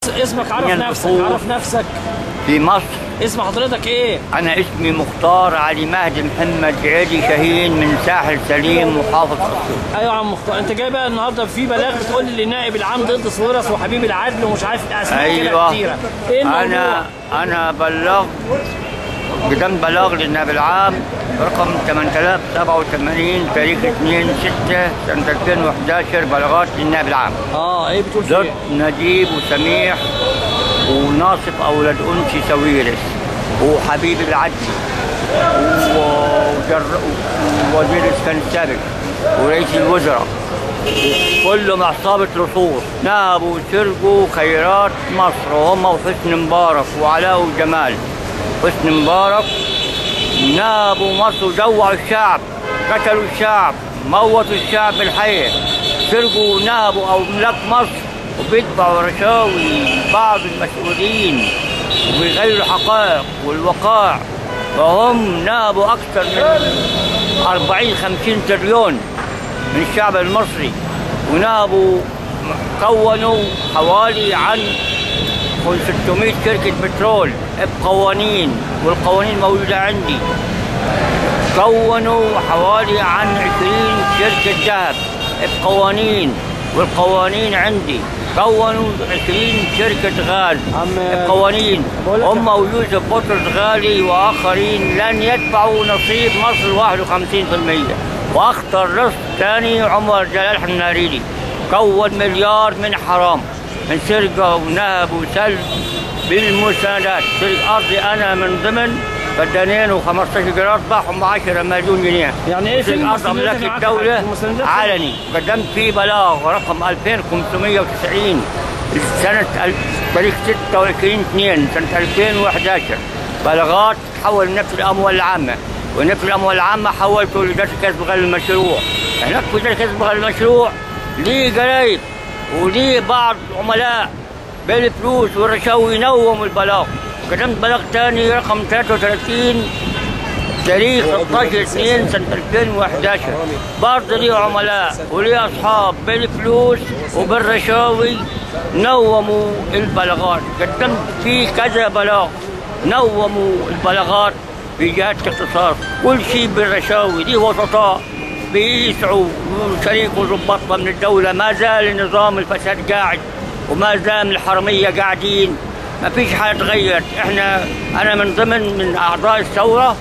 اسمك عرف من نفسك الفصول. عرف نفسك في مصر اسم حضرتك ايه أنا اسمي مختار علي مهدي محمد عيدي شاهين من ساحل سليم محافظ أسيوط ايوه يا عم مختار انت جاي بقى النهارده في بلاغ بتقول لي النائب العام ضد صورس وحبيب العدل ومش عارف اسماء كده أيوه كتيره ايه الموضوع أنا أنا بلغت قدام بلاغ للنائب العام رقم 8087 تاريخ 2 6 سنة 2011 بلاغات للنائب العام اه ايه بتقول ضد فيه نجيب وسميح وناصف أولاد أنسي سويرس وحبيب العدلي وجر... ووزير الإسكان السابق ورئيس الوزراء كلهم عصابة لصوص نهبوا وسرقوا خيرات مصر وهم وحسن مبارك وعلاء وجمال حسن مبارك نهبوا مصر وجوعوا الشعب قتلوا الشعب موتوا الشعب بالحية سرقوا ونهبوا أملاك مصر وبيدفعوا رشاوي بعض المسؤولين وبيغيروا حقائق والوقائع وهم نهبوا أكثر من 40 50 تريليون من الشعب المصري ونهبوا كونوا حوالي عن 600 شركة بترول بقوانين والقوانين موجودة عندي كونوا حوالي عن 20 شركة ذهب بقوانين والقوانين عندي كونوا 20 شركة غاز عم- بقوانين بقول لك- هم ويوسف بطرس غالي وآخرين لن يدفعوا نصيب مصر 51% وأخطر رصد ثاني عمر جلال حناريلي كون مليار من حرام من سرقة ونهب وسلب بالمساندات سرق أرضي أنا من ضمن فدانين و15 قرار ضاعهم 10 مليون جنيه يعني ايه سرق فين أرض أملاك المساندات معاك الدولة المساندات فين؟ علني قدمت فيه بلاغ رقم 2590 سنة ال- تاريخ 26 2 سنة 2011 بلاغات تحول نفس الأموال العامة ونفس الأموال العامة حولته لجلسة كسب غير المشروع هناك في جلسة كسب غير المشروع ليه قرايب وليه بعض عملاء بالفلوس والرشاوي ينوموا البلاغ قدمت بلاغ ثاني رقم 33 تاريخ 16 2 سنة 2011 برضه ليه عملاء وليه أصحاب بالفلوس وبالرشاوي نوموا البلاغات قدمت فيه كذا بلاغ نوموا البلاغات في جهات الاختصاص كل شيء بالرشاوي دي وسطاء بيسعوا شريك وظباطها من الدولة ما زال نظام الفساد قاعد وما زال الحرمية قاعدين ما فيش حاجة تغيرت احنا انا من ضمن من اعضاء الثورة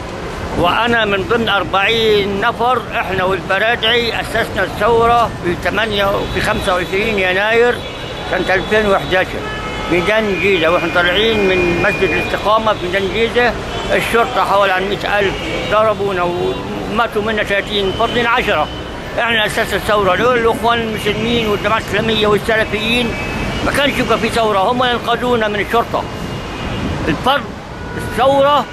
وانا من ضمن 40 نفر احنا والبرادعي اسسنا الثوره في 8 في 25 يناير سنه 2011 في ميدان جيزه واحنا طالعين من مسجد الاستقامه في ميدان جيزه الشرطه حوالي عن 100000 ضربونا وماتوا منا 30 فاضلين 10 احنا اسسنا الثوره دول الاخوان المسلمين والجماعه الاسلاميه والسلفيين ما كانش يبقى في ثوره هم اللي انقذونا من الشرطه الفرد الثوره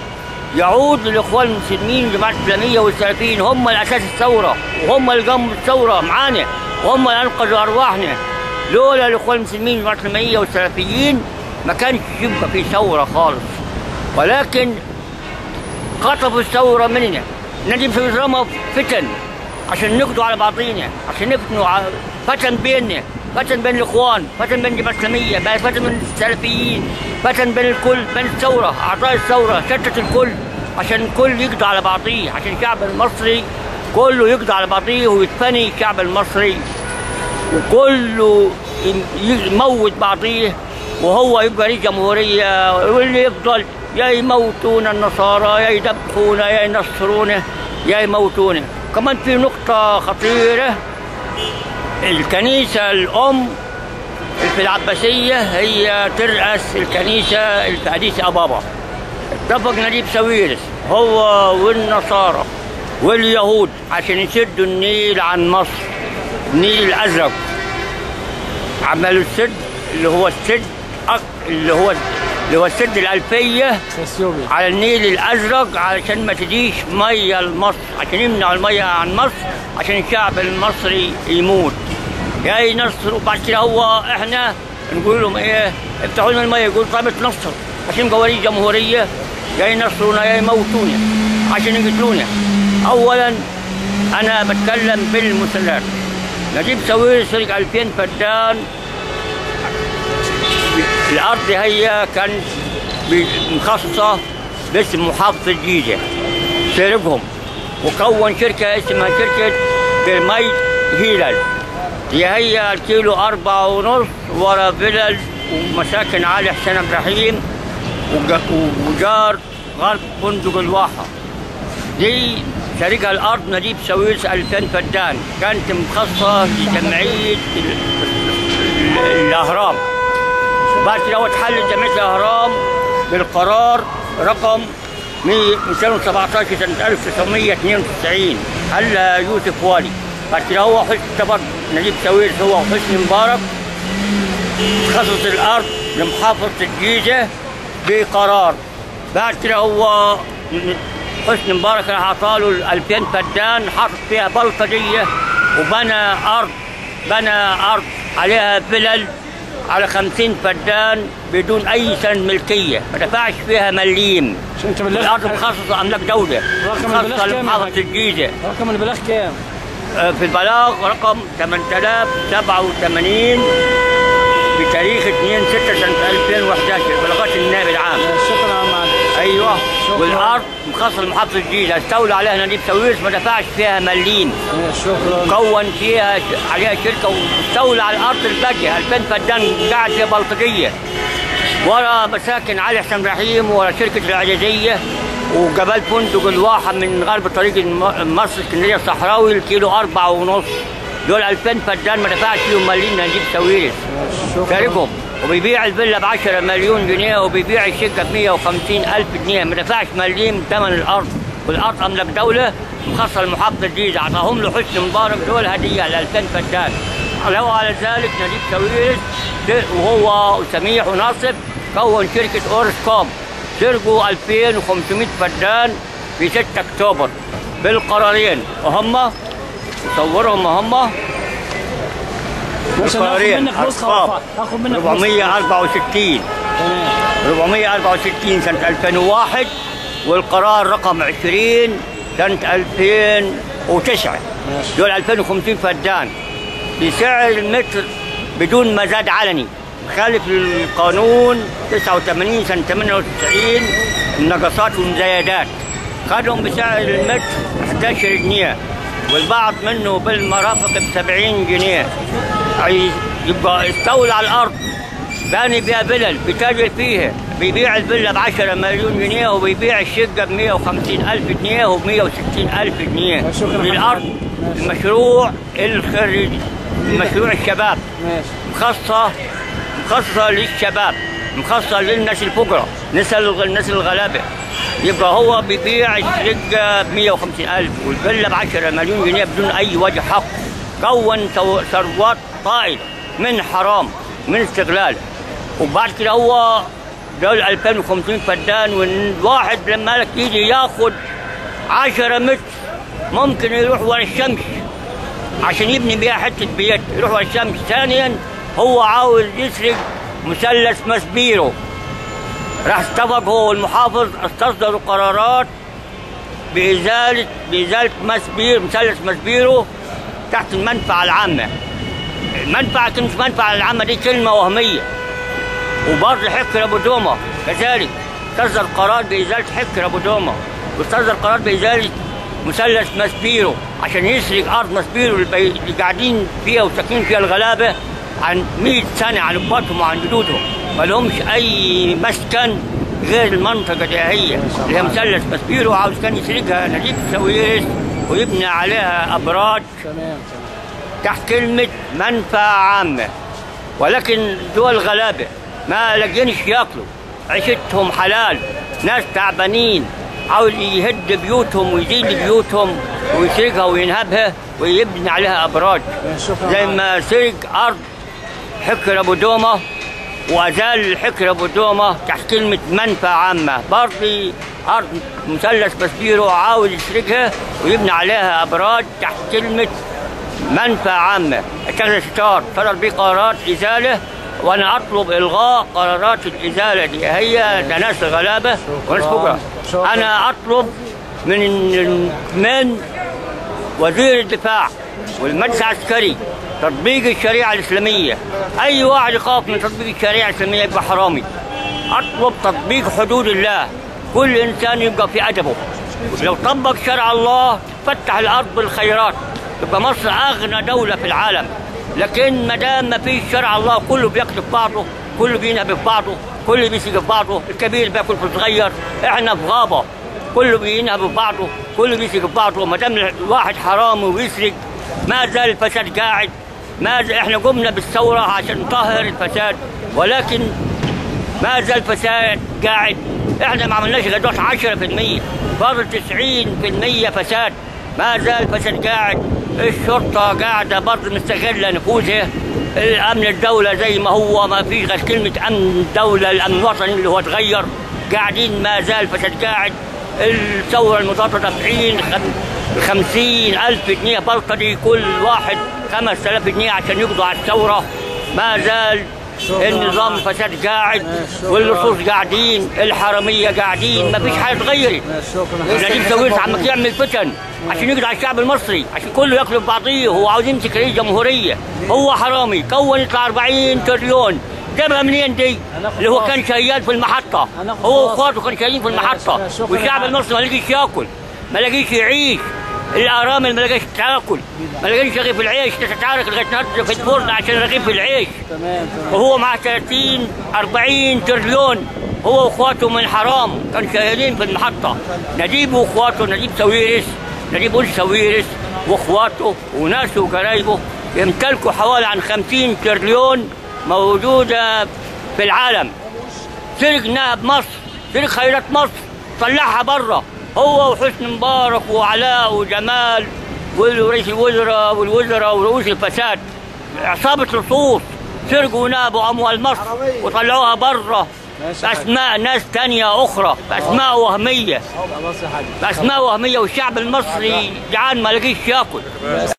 يعود للاخوان المسلمين والجماعه الاسلاميه والسلفيين هم الاساس الثوره وهم اللي قاموا بالثوره معانا وهم اللي انقذوا ارواحنا لولا الاخوان المسلمين والجماعه الاسلاميه والسلفيين ما كانش يبقى في ثوره خالص ولكن خطفوا الثوره مننا نجم في رمى فتن عشان نقضوا على بعضينا عشان نفتنوا ع- فتن بيننا فتن بين الاخوان فتن بين الجماعه الاسلاميه بقى فتن بين السلفيين فتن بين الكل بين الثوره اعضاء الثوره شتت الكل عشان الكل يقضي على بعضيه عشان الشعب المصري كله يقضي على بعضيه ويتفني الشعب المصري وكله يم- يموت بعضيه وهو يبقى ليه جمهورية واللي يفضل يا يموتون النصارى يا يذبحونا يا ينصرونا يا يموتونا كمان في نقطة خطيرة الكنيسة الأم في العباسية هي ترأس الكنيسة في حديث أبابا اتفق نجيب ساويرس هو والنصارى واليهود عشان يسدوا النيل عن مصر النيل الأزرق عملوا السد اللي هو السد أك- اللي هو اللي هو السد الألفية اثيوبيا على النيل الازرق علشان ما تجيش ميه لمصر عشان يمنعوا الميه عن مصر عشان الشعب المصري يموت يا ينصر وبعد كده هو احنا نقول لهم ايه افتحوا لنا الميه يقول طيب اتنصر عشان قوانين جمهوريه يا ينصرونا يا يموتونا عشان يقتلونا اولا انا بتكلم بالمسلات نجيب ساويرس سرق 2000 فدان الارض هي كانت ب- مخصصه باسم محافظه الجيزه سرقهم وكون شركه اسمها شركه برمي هيلال هي هي الكيلو أربعة ونص ورا فلل ومساكن علي حسين عبد الرحيم وج- وجار غرب فندق الواحة دي شركة الأرض نجيب سويس 2000 فدان كانت مخصصة لجمعية ال- ال- الأهرام بعد كده هو اتحل جمعية الأهرام بالقرار رقم 217 سنة 1992 حلها يوسف والي بعد كده هو حسن اتفق نجيب سويرس هو وحسني مبارك خصص الأرض لمحافظة الجيزة بقرار بعد كده هو حسني مبارك راح عطاله ال 2000 فدان حط فيها بلطجية وبنى أرض بنى أرض عليها فلل على 50 فدان بدون أي سند ملكية ما دفعش فيها مليم عشان انت بلغت الأرض مخصصة أملاك دولة رقم البلاغ مخصصة كام يا لمحافظة حاج؟ الجيزة رقم البلاغ كام؟ آه، في البلاغ رقم 8087 بتاريخ 2 6 سنة 2011 بلاغات النائب العام شكرا يا عم علي ايوه شكراً. والارض مخصصه لمحافظه الجيزه استولى عليها نجيب سويرس ما دفعش فيها مليم شكرا كون فيها عليها شركه واستولى على الارض الباقيه 2000 فدان قاعد فيها بلطجيه ورا مساكن علي حسن رحيم ورا شركه العجزيه وجبال فندق الواحه من غرب طريق الم- مصر اسكندريه الصحراوي الكيلو أربعة ونص دول 2000 فدان ما دفعش فيهم مليم نجيب سويرس شاركهم وبيبيع الفيلا ب 10 مليون جنيه وبيبيع الشقه ب 150 الف جنيه ما دفعش مليم ثمن الارض والارض املاك دوله مخصصه لمحافظه الجيزه اعطاهم له حسني مبارك دول هديه ل 2000 فدان لو على ذلك نجيب سويرس وهو وسميح وناصف كون شركه اورس كوم سرقوا 2500 فدان في 6 اكتوبر بالقرارين وهم صورهم هم عشان ناخد قرارين منك نسخه أرقام. ورفع. ناخد منك نسخة. 464 تمام 464 سنة 2001 والقرار رقم 20 سنة 2009 ماشي. دول 2500 فدان بسعر المتر بدون مزاد علني مخالف للقانون 89 سنة 98 النقصات والمزايدات خدهم بسعر المتر 11 جنيه والبعض منه بالمرافق ب 70 جنيه عايز- يبقى استولى على الارض باني فيها فلل بيتاجر فيها بيبيع الفيلا ب 10 مليون جنيه وبيبيع الشقه ب 150 الف جنيه و 160 الف جنيه شكراً للارض ماشي. المشروع الخريجي مشروع الشباب ماشي مخصصه مخصصه للشباب مخصصه للناس الفقراء نسال الناس الغلابه يبقى هو بيبيع الشقه ب 150 الف والفيلا ب 10 مليون جنيه بدون اي وجه حق كون ثو- ثروات طائله من حرام من استغلال وبعد كده هو دول 2500 فدان والواحد لما لك يجي ياخد 10 متر ممكن يروح ورا الشمس عشان يبني بيها حته بيت يروح ورا الشمس ثانيا هو عاوز يسرق مثلث مسبيرو راح اتفق هو والمحافظ استصدروا قرارات بإزالة بإزالة مسبير مثلث مسبيرو تحت المنفعة العامة المنفعة كلمة المنفعة العامة دي كلمة وهمية وبرضه حكر أبو دومة كذلك استصدر قرار بإزالة حكر أبو دومة واستظهر قرار بإزالة مثلث مسبيرو عشان يسرق أرض مسبيرو اللي بي- اللي قاعدين فيها وساكنين فيها الغلابة عن 100 سنة عن أبواتهم وعن جدودهم ما لهمش أي مسكن غير المنطقة دي هي اللي هي مثلث مسبيرو عاوز كان يسرقها نجيب سويس ويبني عليها أبراج تمام تمام تحت كلمة منفعة عامة ولكن دول غلابة ما لاقينش ياكلوا عيشتهم حلال ناس تعبانين عاوز يهد بيوتهم ويزيد بيوتهم ويسرقها وينهبها ويبني عليها أبراج شكرا زي ما سرق أرض حكر أبو دومة وأزال حكر أبو دومة تحت كلمة منفعة عامة برضه أرض مثلث مسبيرو عاوز يسرقها ويبني عليها أبراج تحت كلمة منفعة عامة اتخذ ستار صدر به قرارات إزالة وأنا أطلب إلغاء قرارات الإزالة دي هي ده ناس غلابة وناس فقراء شكراً. أنا أطلب من من وزير الدفاع والمجلس العسكري تطبيق الشريعه الاسلاميه اي واحد يخاف من تطبيق الشريعه الاسلاميه يبقى حرامي اطلب تطبيق حدود الله كل انسان يبقى في ادبه لو طبق شرع الله تفتح الارض بالخيرات تبقى مصر اغنى دوله في العالم لكن ما دام ما فيش شرع الله كله بيقتل في بعضه كله بينهب في بعضه كله بيسيق في بعضه الكبير بياكل في الصغير احنا في غابه كله بينهب في بعضه كله بيسيق في بعضه ما دام الواحد حرامي ويسرق ما زال الفساد قاعد ما زال احنا قمنا بالثوره عشان نطهر الفساد ولكن ما زال الفساد قاعد احنا ما عملناش غير دوت 10% فاضل 90% فساد ما زال الفساد قاعد الشرطه قاعده برضه مستغله نفوذها الامن الدوله زي ما هو ما فيش غير كلمه امن دوله الامن الوطني اللي هو اتغير قاعدين ما زال الفساد قاعد الثوره المضاده دافعين خمسين ألف جنيه بلطجي كل واحد خمس آلاف جنيه عشان يقضوا على الثورة ما زال النظام الفساد قاعد واللصوص قاعدين الحرامية قاعدين ما فيش حاجة اتغيرت نجيب ساويرس عم يعمل فتن عشان يقضي على الشعب المصري عشان كله ياكل في بعضيه هو عاوز يمسك رئيس جمهورية هو حرامي كون يطلع 40 تريليون جابها منين دي؟ اللي هو كان شيال في المحطة هو واخواته كانوا شايلين في المحطة والشعب المصري ما لقيش ياكل ما لقيش يعيش الارامل ما لقاش تاكل ما لقاش رغيف العيش تتعارك لغايه النهارده في الفرن عشان رغيف العيش تمام وهو مع 30 40 تريليون هو واخواته من حرام كانوا شغالين في المحطه نجيب واخواته نجيب ساويرس نجيب أنس ساويرس واخواته وناسه وقرايبه يمتلكوا حوالي عن 50 تريليون موجوده في العالم سرق نهب مصر سرق خيرات مصر طلعها بره هو وحسني مبارك وعلاء وجمال ورئيس الوزراء والوزراء ورؤوس الفساد عصابة لصوص سرقوا ونابوا أموال مصر وطلعوها بره بأسماء ناس تانية أخرى بأسماء وهمية خلاص يا حاج بأسماء وهمية والشعب المصري جعان ما لقيش ياكل